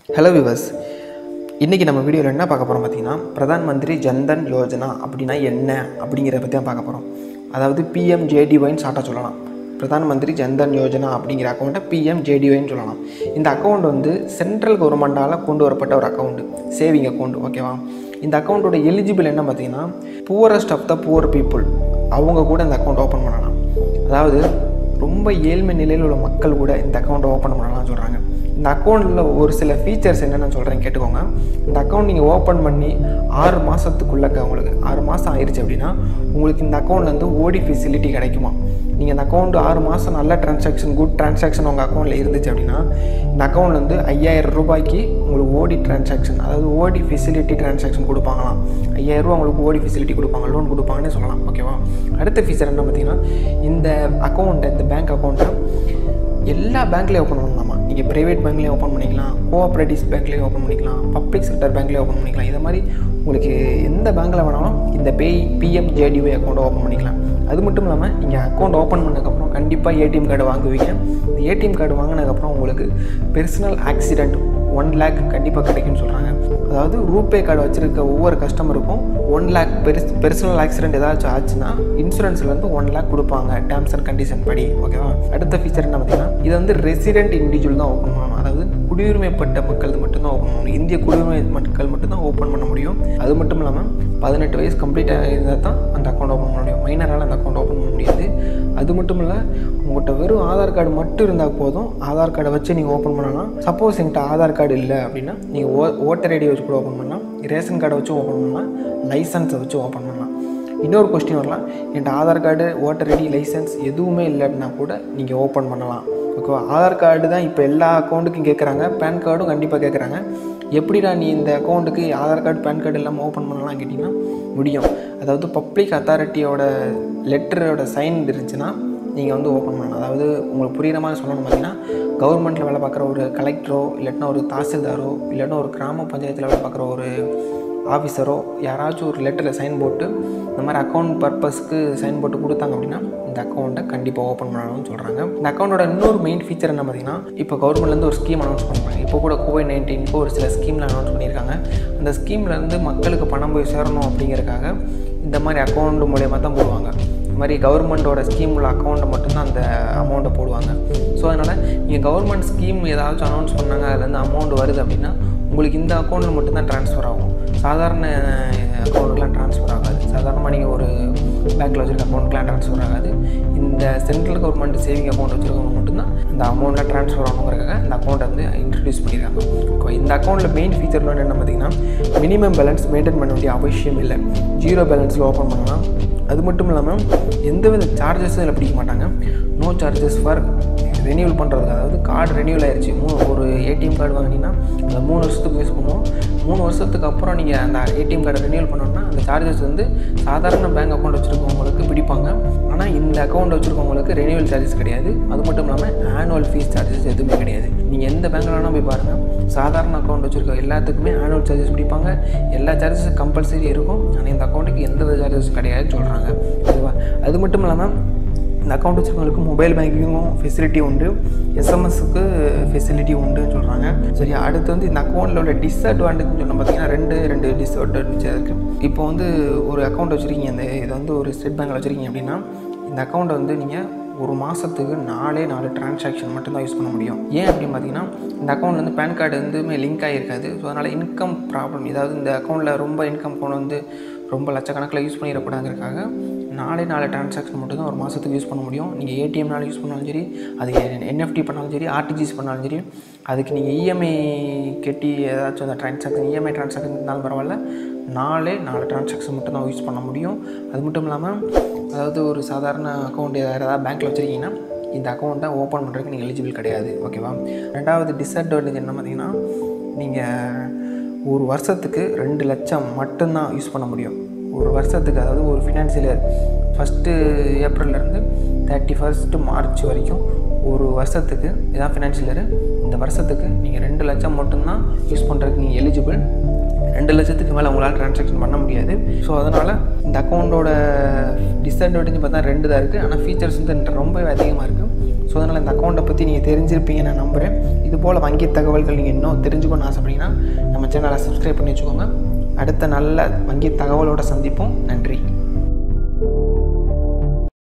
hello viewers இன்றைக்கி நம்ம வீடியோவில் என்ன பார்க்க போகிறோம் பார்த்தீங்கன்னா பிரதான் மந்திரி ஜன்தன் யோஜனா அப்படின்னா என்ன அப்படிங்கிறத பற்றி தான் பார்க்க போகிறோம் அதாவது பிஎம்ஜேடிஒய்னு ஷார்ட்டாக சொல்லலாம் பிரதான் மந்திரி ஜன்தன் யோஜனா அப்படிங்கிற அக்கௌண்ட்டை பிஎம்ஜேடிஒய்னு சொல்லலாம் இந்த அக்கௌண்ட் வந்து சென்ட்ரல் கவர்மெண்டால் கொண்டு வரப்பட்ட ஒரு அக்கௌண்ட் சேவிங் அக்கௌண்ட் ஓகேவா இந்த அக்கௌண்ட்டோட எலிஜிபிள் என்ன பார்த்தீங்கன்னா poorest of the poor people அவங்க கூட இந்த அக்கௌண்ட் ஓப்பன் பண்ணலாம் அதாவது ரொம்ப ஏழ்மை நிலையில் உள்ள மக்கள் கூட இந்த அக்கௌண்ட்டை ஓப்பன் பண்ணலாம்னு சொல்கிறாங்க இந்த அக்கௌண்ட்டில் ஒரு சில ஃபீச்சர்ஸ் என்னென்னு சொல்கிறேன் கேட்டுக்கோங்க இந்த அக்கௌண்ட் நீங்கள் ஓப்பன் பண்ணி ஆறு மாதத்துக்குள்ளக்க உங்களுக்கு ஆறு மாதம் ஆயிடுச்சு அப்படின்னா உங்களுக்கு இந்த அக்கௌண்ட்லேருந்து ஓடி ஃபெசிலிட்டி கிடைக்குமா நீங்கள் இந்த அக்கௌண்ட் ஆறு மாதம் நல்ல ட்ரான்சாக்ஷன் குட் ட்ரான்சாக்ஷன் உங்கள் அக்கௌண்ட்டில் இருந்துச்சு அப்படின்னா இந்த அக்கௌண்ட்லேருந்து ஐயாயிரம் ரூபாய்க்கு உங்களுக்கு ஓடி ட்ரான்சாக்ஷன் அதாவது ஓடி ஃபெசிலிட்டி ட்ரான்சாக்ஷன் கொடுப்பாங்களாம் ஐயாயிரம் ரூபா உங்களுக்கு ஓடி ஃபெசிலிட்டி கொடுப்பாங்க லோன் கொடுப்பாங்கன்னு சொல்லலாம் ஓகேவா அடுத்த ஃபீச்சர் என்ன பார்த்தீங்கன்னா இந்த அக்கௌண்ட்டை இந்த பேங்க் அக்கௌண்ட்டை எல்லா பேங்க்லேயும் ஓப்பன் பண்ணலாமா நீங்கள் ப்ரைவேட் பேங்க்லேயும் ஓப்பன் பண்ணிக்கலாம் கோஆப்ரேட்டிவ்ஸ் பேங்க்லேயும் ஓப்பன் பண்ணிக்கலாம் பப்ளிக் செக்டர் பேங்க்லேயும் ஓப்பன் பண்ணிக்கலாம் இதை மாதிரி உங்களுக்கு எந்த பேங்க்கில் வேணாலும் இந்த பே பிஎம்ஜேடிஒய் அக்கௌண்ட்டை ஓப்பன் பண்ணிக்கலாம் அது மட்டும் இல்லாமல் நீங்கள் அக்கௌண்ட் ஓப்பன் பண்ணதுக்கப்புறம் கண்டிப்பாக ஏடிஎம் கார்டு வாங்குவீங்க இந்த ஏடிஎம் கார்டு வாங்கினதுக்கப்புறம் உங்களுக்கு பெர்சனல் ஆக்சிடெண்ட் ஒன் லேக் கண்டிப்பாக கிடைக்கும்னு சொல்கிறாங்க அதாவது ரூபே கார்டு வச்சுருக்க ஒவ்வொரு கஸ்டமருக்கும் ஒன் லேக் பெருஸ் பெர்சனல் ஆக்சிடென்ட் ஏதாச்சும் ஆச்சுன்னா இன்சூரன்ஸ்லேருந்து ஒன் லேக் கொடுப்பாங்க டேர்ம்ஸ் அண்ட் கண்டிஷன் படி ஓகேவா அடுத்த ஃபீச்சர் என்ன பார்த்தீங்கன்னா இது வந்து ரெசிடென்ட் இண்டிவிஜுவல் தான் ஓப்பன் பண்ணணும் அதாவது குடியுரிமைப்பட்ட மக்கள் மட்டும்தான் ஓப்பன் பண்ணணும் இந்திய குடியுரிமை மக்கள் மட்டும்தான் ஓப்பன் பண்ண முடியும் அது மட்டும் இல்லாமல் பதினெட்டு வயசு கம்ப்ளீட் இருந்தால் தான் அந்த அக்கௌண்ட் ஓப்பன் பண்ண முடியும் மைனரால் அந்த அக்கௌண்ட் ஓப்பன் பண்ண முடியாது அது மட்டும் இல்லை உங்கள்கிட்ட வெறும் ஆதார் கார்டு மட்டும் இருந்தால் போதும் ஆதார் கார்டை வச்சு நீங்கள் ஓப்பன் பண்ணலாம் சப்போஸ் என்கிட்ட ஆதார் கார்டு இல்லை அப்படின்னா நீங்கள் ஓ ஓட்டர் ஐடி வச்சு கூட ஓப்பன் பண்ணலாம் ரேஷன் கார்டை வச்சு ஓப்பன் பண்ணலாம் லைசன்ஸை வச்சு ஓப்பன் பண்ணலாம் இன்னொரு கொஸ்டின் வரலாம் என்கிட்ட Aadhaar card voter ID licence எதுவுமே இல்லைன்னா கூட நீங்கள் ஓப்பன் பண்ணலாம் ஓகேவா ஆதார் கார்டு தான் இப்போ எல்லா அக்கௌண்ட்டுக்கும் கேட்குறாங்க பேன் கார்டும் கண்டிப்பாக கேட்குறாங்க எப்படிடா நீ இந்த அக்கௌண்ட்டுக்கு ஆதார் கார்டு பேன் கார்டு இல்லாமல் ஓப்பன் பண்ணலாம் கேட்டிங்கன்னா முடியும் அதாவது பப்ளிக் அத்தாரிட்டியோட லெட்டரோட சைன் இருந்துச்சுன்னா நீங்கள் வந்து ஓப்பன் பண்ணலாம் அதாவது உங்களுக்கு புரிகிற மாதிரி சொல்லணும் பார்த்தீங்கன்னா கவர்மெண்ட்டில் வேலை பார்க்குற ஒரு கலெக்டரோ இல்லைன்னா ஒரு தாசில்தாரோ இல்லைன்னா ஒரு கிராம பஞ்சாயத்தில் வேலை பார்க்குற ஒரு ஆஃபீஸரோ யாராச்சும் ஒரு லெட்டரில் சைன் போட்டு இந்த மாதிரி அக்கௌண்ட் பர்பஸ்க்கு சைன் போட்டு கொடுத்தாங்க அப்படின்னா இந்த அக்கௌண்ட்டை கண்டிப்பாக ஓப்பன் பண்ணணும்னு சொல்கிறாங்க இந்த அக்கௌண்ட்டோட இன்னொரு மெயின் ஃபீச்சர் என்ன பார்த்தீங்கன்னா இப்போ கவர்மெண்ட்லேருந்து ஒரு ஸ்கீம் அனௌன்ஸ் பண்ணுறாங்க இப்போ கூட கோவிட் நைன்டீனுக்கு ஒரு சில ஸ்கீமில் அனௌன்ஸ் பண்ணியிருக்காங்க அந்த ஸ்கீம்லேருந்து மக்களுக்கு பணம் போய் சேரணும் அப்படிங்கிறதுக்காக இந்த மாதிரி அக்கௌண்ட் மூலயமா தான் போடுவாங்க இந்த மாதிரி கவர்மெண்ட்டோட ஸ்கீம் உள்ள அக்கௌண்ட்டை மட்டும்தான் அந்த அமௌண்ட்டை போடுவாங்க ஸோ அதனால் நீங்கள் கவர்மெண்ட் ஸ்கீம் ஏதாச்சும் அனௌன்ஸ் பண்ணாங்க அதுலேருந்து அமௌண்ட் வருது அப்படின்னா உங்களுக்கு இந்த அக்கௌண்ட்டில் மட்டும்தான் ட்ரான்ஸ்ஃபர் ஆகும் சாதாரண அக்கௌண்ட்டுக்கெலாம் ட்ரான்ஸ்ஃபர் ஆகாது சாதாரணமாக நீங்கள் ஒரு பேங்க்கில் வச்சுருக்க அக்கௌண்ட்டுக்கெலாம் ட்ரான்ஸ்ஃபர் ஆகாது இந்த சென்ட்ரல் கவர்மெண்ட் சேவிங் அக்கௌண்ட் வச்சுருக்கவங்க மட்டும்தான் இந்த அமௌண்ட்டில் ட்ரான்ஸ்ஃபர் ஆகணுங்கிறக்காக இந்த அக்கௌண்ட்டை வந்து இன்ட்ரடியூஸ் பண்ணியிருக்காங்க இப்போ இந்த அக்கௌண்ட்டில் மெயின் ஃபீச்சர் என்ன பார்த்தீங்கன்னா மினிமம் பேலன்ஸ் மெயின்டைன் பண்ண வேண்டிய அவசியம் இல்லை ஜீரோ பேலன்ஸில் ஓப்பன் பண்ணலாம் அது மட்டும் இல்லாமல் எந்தவித சார்ஜஸும் இதில் பிடிக்க மாட்டாங்க நோ சார்ஜஸ் ஃபார் ரெனியூவல் பண்ணுறதுக்கு அதாவது கார்டு ரெனியூவல் ஆயிடுச்சு மூணு ஒரு ஏடிஎம் கார்டு வாங்கினீங்கன்னா அந்த மூணு வருஷத்துக்கு யூஸ் பண்ணுவோம் மூணு வருஷத்துக்கு அப்புறம் நீங்கள் அந்த ஏடிஎம் கார்டை ரெனியூவல் பண்ணோன்னா அந்த சார்ஜஸ் வந்து சாதாரண பேங்க் அக்கௌண்ட் வச்சுருக்கவங்களுக்கு பிடிப்பாங்க ஆனால் இந்த அக்கௌண்ட் வச்சுருக்கவங்களுக்கு ரெனியூவல் சார்ஜஸ் கிடையாது அது மட்டும் இல்லாமல் ஆனுவல் ஃபீஸ் சார்ஜஸ் எதுவுமே கிடையாது நீங்கள் எந்த பேங்க்கில் வேணால் போய் பாருங்கள் சாதாரண அக்கௌண்ட் வச்சுருக்க எல்லாத்துக்குமே ஆனுவல் சார்ஜஸ் பிடிப்பாங்க எல்லா சார்ஜஸும் கம்பல்சரி இருக்கும் ஆனால் இந்த அக்கௌண்ட்டுக்கு எந்த சார்ஜஸும் கிடையாதுன்னு சொல்கிறாங்க ஓகேவா அது மட்டும் இல்லாமல் இந்த அக்கௌண்ட் வச்சுருக்கவங்களுக்கு மொபைல் பேங்கிங்கும் ஃபெசிலிட்டி உண்டு எஸ்எம்எஸ்க்கு ஃபெசிலிட்டி உண்டுன்னு சொல்கிறாங்க சரி அடுத்து வந்து இந்த அக்கௌண்ட்டில் உள்ள டிஸ்அட்வான்டேஜ் சொன்னால் பார்த்தீங்கன்னா ரெண்டு ரெண்டு டிஸ்அட்வான்டேஜ் இருக்குது இப்போ வந்து ஒரு அக்கௌண்ட் வச்சுருக்கீங்க இந்த இது வந்து ஒரு ஸ்டேட் பேங்க்கில் வச்சுருக்கீங்க அப்படின்னா இந்த அக்கௌண்ட்டை வந்து நீங்கள் ஒரு மாதத்துக்கு நாலே நாலு டிரான்சாக்ஷன் மட்டும்தான் யூஸ் பண்ண முடியும் ஏன் அப்படின்னு பார்த்தீங்கன்னா இந்த அக்கௌண்ட் வந்து பேன் கார்டு எதுவுமே லிங்க் ஆகிருக்காது ஸோ அதனால் இன்கம் ப்ராப்ளம் ஏதாவது இந்த அக்கௌண்ட்டில் ரொம்ப இன்கம் கொண்டு வந்து ரொம்ப லட்சக்கணக்கில் யூஸ் பண்ணிடக்கூடாதுங்கிறதுக்காக நாலே நாலு டிரான்சாக்ஷன் மட்டும் தான் ஒரு மாதத்துக்கு யூஸ் பண்ண முடியும் நீங்கள் ஏடிஎம்னால யூஸ் பண்ணாலும் சரி அது என்எஃப்டி பண்ணாலும் சரி ஆர்டிஜிஎஸ் பண்ணாலும் சரி அதுக்கு நீங்கள் இஎம்ஐ கட்டி ஏதாச்சும் அந்த ட்ரான்சாக்ஷன் இஎம்ஐ ட்ரான்சாக்ஷன் இருந்தாலும் பரவாயில்ல நாலே நாலு ட்ரான்சாக்ஷன் மட்டும் தான் யூஸ் பண்ண முடியும் அது மட்டும் இல்லாமல் அதாவது ஒரு சாதாரண அக்கௌண்ட் ஏதாவது பேங்க்கில் வச்சுருக்கீங்கன்னா இந்த அக்கௌண்ட்டை ஓப்பன் பண்ணுறதுக்கு நீங்கள் எலிஜிபிள் கிடையாது ஓகேவா ரெண்டாவது டிஸ்அட்வான்டேஜ் என்ன பார்த்தீங்கன்னா நீங்கள் ஒரு வருஷத்துக்கு ரெண்டு லட்சம் மட்டும்தான் யூஸ் பண்ண முடியும் ஒரு வருஷத்துக்கு அதாவது ஒரு ஃபினான்சியல் இயர் ஃபஸ்ட்டு ஏப்ரல்லேருந்து தேர்ட்டி ஃபஸ்ட்டு மார்ச் வரைக்கும் ஒரு வருஷத்துக்கு இதான் ஃபினான்ஷியல் இயர் இந்த வருஷத்துக்கு நீங்கள் ரெண்டு லட்சம் மட்டும்தான் யூஸ் பண்ணுறதுக்கு நீங்கள் எலிஜிபிள் ரெண்டு லட்சத்துக்கு மேலே உங்களால் ட்ரான்சாக்ஷன் பண்ண முடியாது ஸோ அதனால் இந்த அக்கௌண்ட்டோட டிஸ்அட்வான்டேஜ் பார்த்தா ரெண்டு தான் இருக்குது ஆனால் ஃபீச்சர்ஸ் வந்து ரொம்பவே அதிகமாக இருக்குது ஸோ அதனால் இந்த அக்கௌண்ட்டை பற்றி நீங்கள் தெரிஞ்சிருப்பீங்க நான் நம்புகிறேன் இது போல் வங்கி தகவல்கள் நீங்கள் இன்னும் தெரிஞ்சுக்கணும்னு ஆசைப்பட்டீங்கன்னா நம்ம சேனலை சப்ஸ்கிரைப் பண்ணி வச்சுக்கோங்க அடுத்த நல்ல வங்கி தகவலோட சந்திப்போம் நன்றி